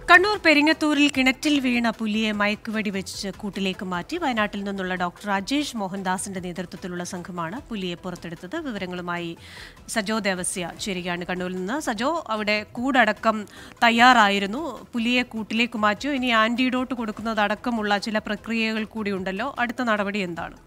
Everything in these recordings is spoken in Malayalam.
കണ്ണൂർ പെരിങ്ങത്തൂരിൽ കിണറ്റിൽ വീണ പുലിയെ മയക്കുവെടി വെച്ച് കൂട്ടിലേക്ക് മാറ്റി വയനാട്ടിൽ നിന്നുള്ള ഡോക്ടർ രാജേഷ് മോഹൻദാസിന്റെ നേതൃത്വത്തിലുള്ള സംഘമാണ് പുലിയെ പുറത്തെടുത്തത് വിവരങ്ങളുമായി സജോ ദേവസ്യ ചേരുകയാണ് കണ്ണൂരിൽ നിന്ന് സജോ അവിടെ കൂടടക്കം തയ്യാറായിരുന്നു പുലിയെ കൂട്ടിലേക്ക് മാറ്റിയോ ഇനി ആന്റിഡോട്ട് കൊടുക്കുന്നതടക്കമുള്ള ചില പ്രക്രിയകൾ കൂടി ഉണ്ടല്ലോ അടുത്ത നടപടി എന്താണ്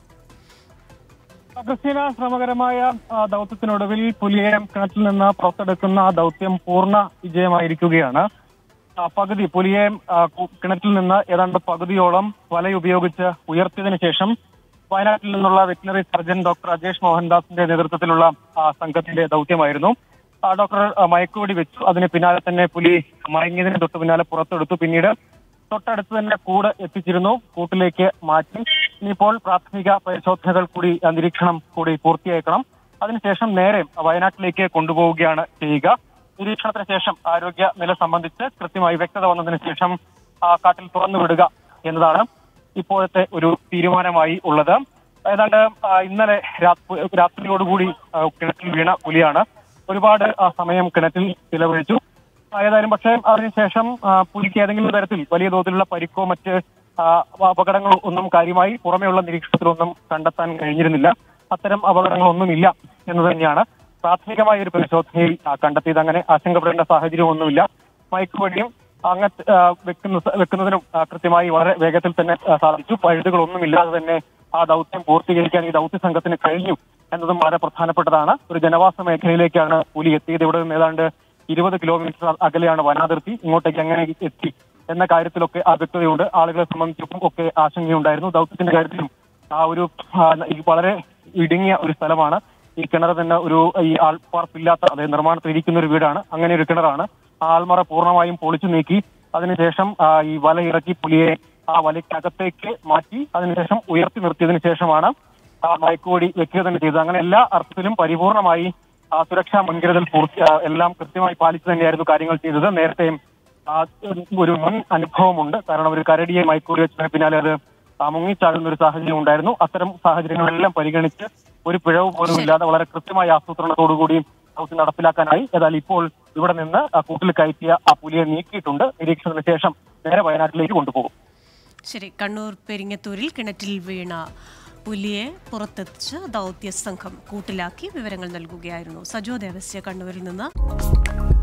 ക്രിസ്ത്യന ശ്രമകരമായ ആ, ദൗത്യത്തിനൊടുവിൽ പുലിയെ കിണറ്റിൽ നിന്ന് പുറത്തെടുക്കുന്ന ആ ദൗത്യം പൂർണ്ണ വിജയമായിരിക്കുകയാണ് ആ, പകുതി പുലിയെ ആ, കു- കിണറ്റിൽ നിന്ന് ഏതാണ്ട് പകുതിയോളം വലയുപയോഗിച്ച് ഉയർത്തിയതിനു ശേഷം വയനാട്ടിൽ നിന്നുള്ള വെറ്റിനറി സർജൻ ഡോക്ടർ രാജേഷ് മോഹൻദാസിന്റെ നേതൃത്വത്തിലുള്ള ആ, സംഘത്തിന്റെ ദൗത്യമായിരുന്നു ആ, ഡോക്ടർ ആ, മയക്കുവെടി വെച്ചു അതിന് പിന്നാലെ തന്നെ പുലി മയങ്ങിയതിന് തൊട്ട് പിന്നാലെ പുറത്തെടുത്തു പിന്നീട് തൊട്ടടുത്ത് തന്നെ കൂട് എത്തിച്ചിരുന്നു കൂട്ടിലേക്ക് മാറ്റി ഇനിയിപ്പോൾ പ്രാഥമിക പരിശോധനകൾ കൂടി ആ, നിരീക്ഷണം കൂടി പൂർത്തിയാക്കണം അതിനുശേഷം നേരെ വയനാട്ടിലേക്ക് കൊണ്ടുപോവുകയാണ് ചെയ്യുക നിരീക്ഷണത്തിന് ശേഷം ആരോഗ്യ നില സംബന്ധിച്ച് കൃത്യമായി വ്യക്തത വന്നതിന് ശേഷം ആ, കാട്ടിൽ തുറന്നു വിടുക എന്നതാണ് ഇപ്പോഴത്തെ ഒരു തീരുമാനമായി ഉള്ളത് ഏതാണ്ട് ആ, ഇന്നലെ രാത്രി രാത്രിയോടുകൂടി ആ, കിണറ്റിൽ വീണ പുലിയാണ് ഒരുപാട് ആ, സമയം കിണറ്റിൽ ചിലവഴിച്ചു ഏതായാലും പക്ഷേ അതിനുശേഷം ആ, പുലിക്ക് ഏതെങ്കിലും തരത്തിൽ വലിയ തോതിലുള്ള പരിക്കോ മറ്റ് ആ, അപകടങ്ങളോ ഒന്നും കാര്യമായി പുറമെയുള്ള നിരീക്ഷണത്തിലൊന്നും കണ്ടെത്താൻ കഴിഞ്ഞിരുന്നില്ല അത്തരം അപകടങ്ങളൊന്നുമില്ല എന്ന് തന്നെയാണ് പ്രാഥമികമായ ഒരു പരിശോധനയിൽ ആ, കണ്ടെത്തിയത് അങ്ങനെ ആശങ്കപ്പെടേണ്ട സാഹചര്യമൊന്നുമില്ല മയക്കുവടിയും അങ്ങ് ആ, വെക്കുന്ന വെക്കുന്നതിനും ആ, കൃത്യമായി വളരെ വേഗത്തിൽ തന്നെ ആ, സാധിച്ചു പഴുതുകളൊന്നുമില്ലാതെ തന്നെ ആ ദൗത്യം പൂർത്തീകരിക്കാൻ ഈ ദൗത്യ സംഘത്തിന് കഴിഞ്ഞു എന്നതും വളരെ പ്രധാനപ്പെട്ടതാണ് ഒരു ജനവാസ മേഖലയിലേക്കാണ് പുലി എത്തിയത് ഇവിടെ നിന്ന് ഏതാണ്ട് ഇരുപത് കിലോമീറ്റർ അകലെയാണ് വനാതിർത്തി ഇങ്ങോട്ടേക്ക് എങ്ങനെ എത്തി എന്ന കാര്യത്തിലൊക്കെ ആ വ്യക്തതയുണ്ട് ആളുകളെ സംബന്ധിച്ചും ഒക്കെ ആശങ്കയുണ്ടായിരുന്നു ദൗത്യത്തിന്റെ കാര്യത്തിലും ആ ഒരു ആ, ഈ വളരെ ഇടുങ്ങിയ ഒരു സ്ഥലമാണ് ഈ കിണർ തന്നെ ഒരു ഈ ആൾപ്പാർപ്പില്ലാത്ത അതായത് നിർമ്മാണത്തിൽ ഇരിക്കുന്ന ഒരു വീടാണ് അങ്ങനെ ഒരു കിണറാണ് ആ ആൾമറ പൂർണ്ണമായും പൊളിച്ചു നീക്കി അതിനുശേഷം ആ, ഈ വല ഇറക്കി പുലിയെ ആ വലയ്ക്കകത്തേക്ക് മാറ്റി അതിനുശേഷം ഉയർത്തി നിർത്തിയതിനു ശേഷമാണ് ആ മയക്കുവടി വെക്കുക തന്നെ ചെയ്തത് അങ്ങനെ എല്ലാ അർത്ഥത്തിലും പരിപൂർണമായി ആ സുരക്ഷാ മുൻകരുതൽ പൂർത്തി ആ, എല്ലാം കൃത്യമായി പാലിച്ചു തന്നെയായിരുന്നു കാര്യങ്ങൾ ചെയ്തത് നേരത്തെയും ആ, ഒരു മുൻ അനുഭവമുണ്ട് കാരണം ഒരു കരടിയെ മയക്കൂറി വെച്ചതിന് പിന്നാലെ അത് ആ, മുങ്ങിച്ചാടുന്ന ഒരു സാഹചര്യം ഉണ്ടായിരുന്നു അത്തരം സാഹചര്യങ്ങളെല്ലാം പരിഗണിച്ച് ഒരു പിഴവ് പോലും ഇല്ലാതെ വളരെ കൃത്യമായ ആസൂത്രണത്തോടുകൂടി ദൗത്യം നടപ്പിലാക്കാനായി ഏതായാലും ഇപ്പോൾ ഇവിടെ നിന്ന് ആ കൂട്ടിൽ കയറ്റിയ ആ പുലിയെ നീക്കിയിട്ടുണ്ട് നിരീക്ഷണത്തിന് ശേഷം നേരെ വയനാട്ടിലേക്ക് കൊണ്ടുപോകും ശരി കണ്ണൂർ പെരിങ്ങത്തൂരിൽ കിണറ്റിൽ വീണ പുലിയെ പുറത്തെത്തിച്ച് ദൗത്യ സംഘം കൂട്ടിലാക്കി വിവരങ്ങൾ നൽകുകയായിരുന്നു സജോ ദേവസ്യ കണ്ണൂരിൽ നിന്ന്